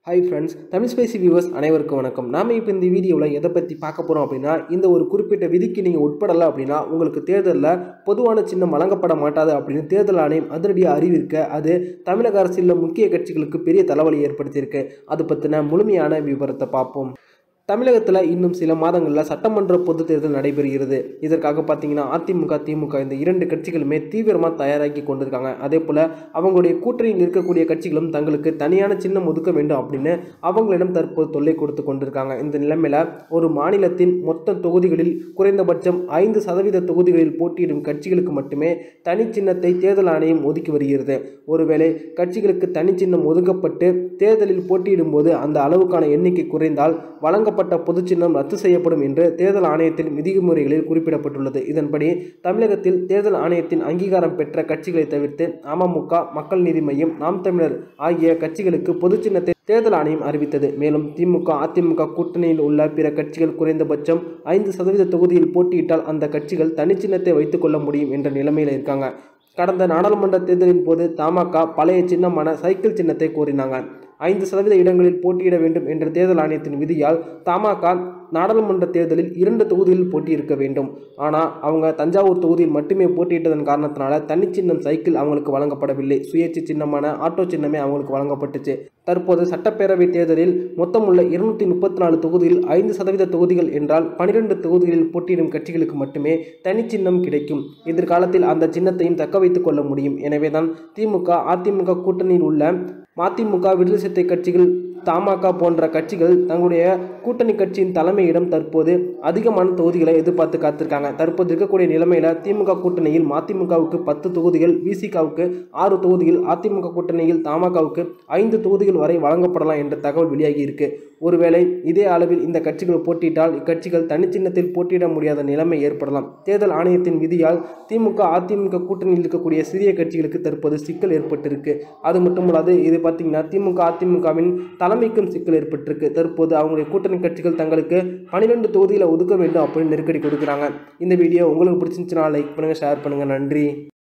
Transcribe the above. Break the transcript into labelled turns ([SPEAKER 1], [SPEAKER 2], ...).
[SPEAKER 1] hi friends Tamil ஸ்பேசி viewers அனைவருக்கும் வணக்கம் நாம இப்போ இந்த வீடியோவில் எதை பற்றி பார்க்க போகிறோம் அப்படின்னா இந்த ஒரு குறிப்பிட்ட விதிக்கு நீங்கள் உட்படலை அப்படின்னா உங்களுக்கு தேர்தலில் பொதுவான சின்னம் வழங்கப்பட மாட்டாது அப்படின்னு தேர்தல் ஆணையம் அதிரடியாக அறிவிக்க அது தமிழக அரசியலில் முக்கிய கட்சிகளுக்கு பெரிய தலைவலி ஏற்படுத்தியிருக்கு அது பற்றின முழுமையான விவரத்தை பார்ப்போம் தமிழகத்தில் இன்னும் சில மாதங்களில் சட்டமன்ற பொதுத் தேர்தல் நடைபெறுகிறது இதற்காக பார்த்தீங்கன்னா அதிமுக திமுக இந்த இரண்டு கட்சிகளுமே தீவிரமாக தயாராகி கொண்டிருக்காங்க அதே போல் அவங்களுடைய கூட்டணியில் இருக்கக்கூடிய கட்சிகளும் தங்களுக்கு தனியான சின்னம் ஒதுக்க வேண்டும் அப்படின்னு அவங்களிடம் தற்போது தொல்லை கொடுத்து கொண்டிருக்காங்க இந்த நிலைமையில் ஒரு மாநிலத்தின் மொத்த தொகுதிகளில் குறைந்தபட்சம் ஐந்து சதவீத தொகுதிகளில் போட்டியிடும் கட்சிகளுக்கு மட்டுமே தனி சின்னத்தை தேர்தல் ஆணையம் ஒதுக்கி வருகிறது ஒருவேளை கட்சிகளுக்கு தனி சின்னம் ஒதுக்கப்பட்டு தேர்தலில் போட்டியிடும் போது அந்த அளவுக்கான எண்ணிக்கை குறைந்தால் வழங்கப்பட்ட பொது சின்னம் ரத்து செய்யப்படும் என்று தேர்தல் ஆணையத்தின் விதிமுறைகளில் குறிப்பிடப்பட்டுள்ளது இதன்படி தமிழகத்தில் தேர்தல் ஆணையத்தின் அங்கீகாரம் பெற்ற கட்சிகளை தவிர்த்து அமமுக மக்கள் நீதி மையம் நாம் தமிழர் ஆகிய கட்சிகளுக்கு பொது சின்னத்தை தேர்தல் ஆணையம் அறிவித்தது மேலும் திமுக அதிமுக கூட்டணியில் உள்ள பிற கட்சிகள் குறைந்தபட்சம் ஐந்து சதவீத தொகுதியில் போட்டியிட்டால் அந்த கட்சிகள் தனிச்சின்னத்தை வைத்துக் கொள்ள முடியும் என்ற நிலைமையில் இருக்காங்க கடந்த நாடாளுமன்ற தேர்தலின் போது தமாக பழைய சின்னமான சைக்கிள் சின்னத்தை கோரினாங்க ஐந்து சதவீத இடங்களில் போட்டியிட வேண்டும் என்ற தேர்தல் ஆணையத்தின் விதியால் தமாக நாடாளுமன்ற தேர்தலில் இரண்டு தொகுதியில் போட்டியிருக்க வேண்டும் ஆனால் அவங்க தஞ்சாவூர் தொகுதியில் மட்டுமே போட்டியிட்டதன் காரணத்தினால தனிச்சின்னம் சைக்கிள் அவங்களுக்கு வழங்கப்படவில்லை சுயேட்சை சின்னமான ஆட்டோ சின்னமே அவங்களுக்கு வழங்கப்பட்டுச்சு தற்போது சட்டப்பேரவை தேர்தலில் மொத்தமுள்ள இருநூத்தி முப்பத்தி நாலு தொகுதியில் ஐந்து சதவீத தொகுதிகள் என்றால் பனிரெண்டு தொகுதிகளில் போட்டியிடும் கட்சிகளுக்கு மட்டுமே தனிச்சின்னம் கிடைக்கும் எதிர்காலத்தில் அந்த சின்னத்தையும் தக்க வைத்துக் கொள்ள முடியும் எனவேதான் திமுக அதிமுக கூட்டணியில் உள்ள மதிமுக விடுதலை சிறுத்தை கட்சிகள் தமாக போன்ற கட்சிகள் தங்களுடைய கூட்டணி கட்சியின் தலைமையிடம் தற்போது அதிகமான தொகுதிகளை எதிர்பார்த்து காத்திருக்காங்க தற்போது இருக்கக்கூடிய நிலைமையில திமுக கூட்டணியில் மதிமுகவுக்கு பத்து தொகுதிகள் விசிகாவுக்கு ஆறு தொகுதிகள் அதிமுக கூட்டணியில் தமாகவுக்கு ஐந்து தொகுதிகள் வரை வழங்கப்படலாம் என்ற தகவல் வெளியாகி இருக்கு ஒருவேளை இதே அளவில் இந்த கட்சிகள் போட்டியிட்டால் இக்கட்சிகள் தனிச்சின்னத்தில் போட்டியிட முடியாத நிலைமை ஏற்படலாம் தேர்தல் ஆணையத்தின் விதியால் திமுக அதிமுக கூட்டணியில் இருக்கக்கூடிய சிறிய கட்சிகளுக்கு தற்போது சிக்கல் ஏற்பட்டிருக்கு அது மட்டுமல்லாது இது பார்த்தீங்கன்னா திமுக அதிமுகவின் தலைமைக்கும் சிக்கல் ஏற்பட்டிருக்கு தற்போது அவங்களுடைய கூட்டணி கட்சிகள் தங்களுக்கு பன்னிரெண்டு தொகுதியில் ஒதுக்க வேண்டும் அப்படின்னு நெருக்கடி கொடுக்குறாங்க இந்த வீடியோ உங்களுக்கு பிடிச்சிருந்துச்சுன்னா லைக் பண்ணுங்கள் ஷேர் பண்ணுங்கள் நன்றி